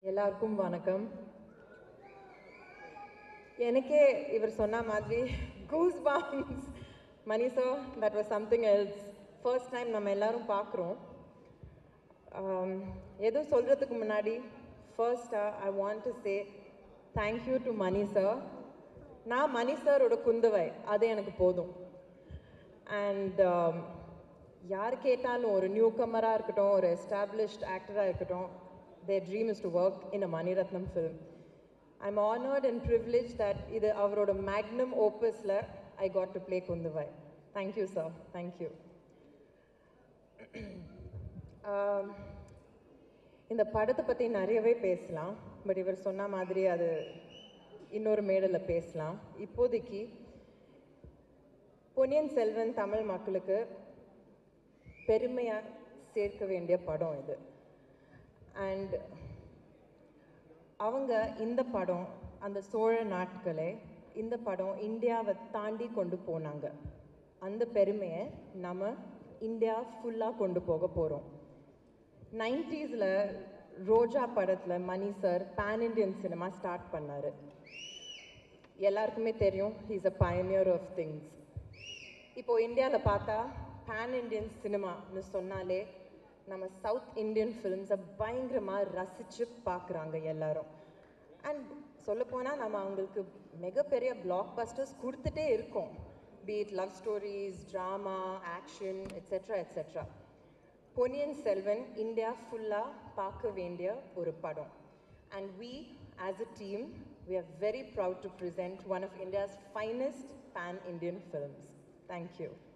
எல்லாருக்கும் வணக்கம் எனக்கே இவர் சொன்ன மாதிரி goosebumps Mani sir that was something else first time நம்ம எல்லாரும் பார்க்குறோம் எதுவும் சொல்கிறதுக்கு முன்னாடி ஃபர்ஸ்டாக I want to say thank you to Mani sir நான் மணி சாரோட குந்தவை அது எனக்கு போதும் அண்ட் யார் கேட்டாலும் ஒரு நியூ கம்மராக இருக்கட்டும் ஒரு எஸ்டாப்ளிஷ்ட் ஆக்டராக இருக்கட்டும் their dream is to work in a Mani Ratnam film I am honoured and privilege that இது அவரோட மேக்னம் ஓப்பஸில் ஐ காட் டு ப்ளே குந்துவை தேங்க்யூ சார் தேங்க்யூ இந்த படத்தை பற்றி நிறையவே பேசலாம் பட் இவர் சொன்ன மாதிரி அது இன்னொரு மேடையில் பேசலாம் இப்போதைக்கு பொன்னியின் செல்வன் தமிழ் மக்களுக்கு பெருமையாக சேர்க்க வேண்டிய படம் இது அண்ட் அவங்க இந்த படம் அந்த சோழ நாட்களே இந்த படம் இந்தியாவை தாண்டி கொண்டு போனாங்க அந்த பெருமையை நம்ம இந்தியா ஃபுல்லாக கொண்டு போக போகிறோம் நைன்டிஸில் ரோஜா படத்தில் Mani sir pan Indian cinema start பண்ணார் எல்லாருக்குமே தெரியும் he's a pioneer of things இப்போ இந்தியாவில் பார்த்தா பேன் இண்டியன் சினிமான்னு சொன்னாலே நம்ம சவுத் இந்தியன் ஃபிலிம்ஸை பயங்கரமாக ரசித்து பார்க்குறாங்க எல்லாரும் அண்ட் சொல்லப்போனால் நம்ம அவங்களுக்கு மிகப்பெரிய பிளாக் பஸ்டர்ஸ் கொடுத்துட்டே இருக்கோம் beat love stories drama action etcetera etcetera Ponniyin Selvan India ஃபுல்லாக பார்க்க வேண்டிய ஒரு படம் and we as a team we are very proud to present one of India's finest pan-Indian films. Thank you.